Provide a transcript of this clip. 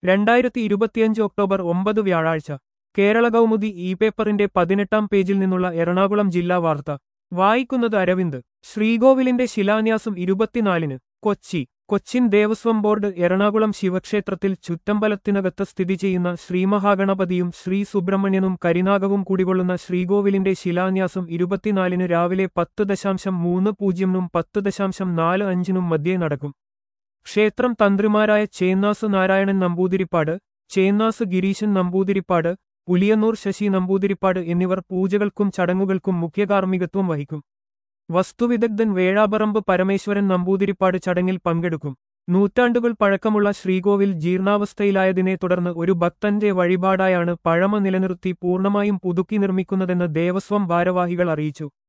രണ്ടായിരത്തി ഇരുപത്തിയഞ്ച് ഒക്ടോബർ ഒമ്പത് വ്യാഴാഴ്ച കേരള കൗമുദി ഇ പേപ്പറിന്റെ പതിനെട്ടാം പേജിൽ നിന്നുള്ള എറണാകുളം ജില്ലാ വാർത്ത വായിക്കുന്നത് അരവിന്ദ് ശ്രീകോവിലിന്റെ ശിലാന്യാസം ഇരുപത്തിനാലിന് കൊച്ചി കൊച്ചിൻ ദേവസ്വം ബോർഡ് എറണാകുളം ശിവക്ഷേത്രത്തിൽ ചുറ്റമ്പലത്തിനകത്ത് സ്ഥിതി ചെയ്യുന്ന ശ്രീമഹാഗണപതിയും ശ്രീ സുബ്രഹ്മണ്യനും കരിനാഗവും കൂടികൊള്ളുന്ന ശ്രീകോവിലിന്റെ ശിലാന്യാസം ഇരുപത്തിനാലിന് രാവിലെ പത്ത് ദശാംശം മൂന്ന് പൂജ്യമിനും പത്ത് ദശാംശം നാല് അഞ്ചിനും മധ്യേ നടക്കും ക്ഷേത്രം തന്ത്രിമാരായ ചേന്നാസ് നാരായണൻ നമ്പൂതിരിപ്പാട് ചേന്നാസ് ഗിരീശൻ നമ്പൂതിരിപ്പാട് പുലിയന്നൂർ ശശി നമ്പൂതിരിപ്പാട് എന്നിവർ പൂജകൾക്കും ചടങ്ങുകൾക്കും മുഖ്യകാർമ്മികത്വം വഹിക്കും വസ്തുവിദഗ്ധൻ വേഴാപറമ്പ് പരമേശ്വരൻ നമ്പൂതിരിപ്പാട് ചടങ്ങിൽ പങ്കെടുക്കും നൂറ്റാണ്ടുകൾ പഴക്കമുള്ള ശ്രീകോവിൽ ജീർണാവസ്ഥയിലായതിനെ തുടർന്ന് ഒരു ഭക്തന്റെ വഴിപാടായാണ് പഴമ നിലനിർത്തി പൂർണ്ണമായും പുതുക്കി നിർമ്മിക്കുന്നതെന്ന് ദേവസ്വം ഭാരവാഹികൾ അറിയിച്ചു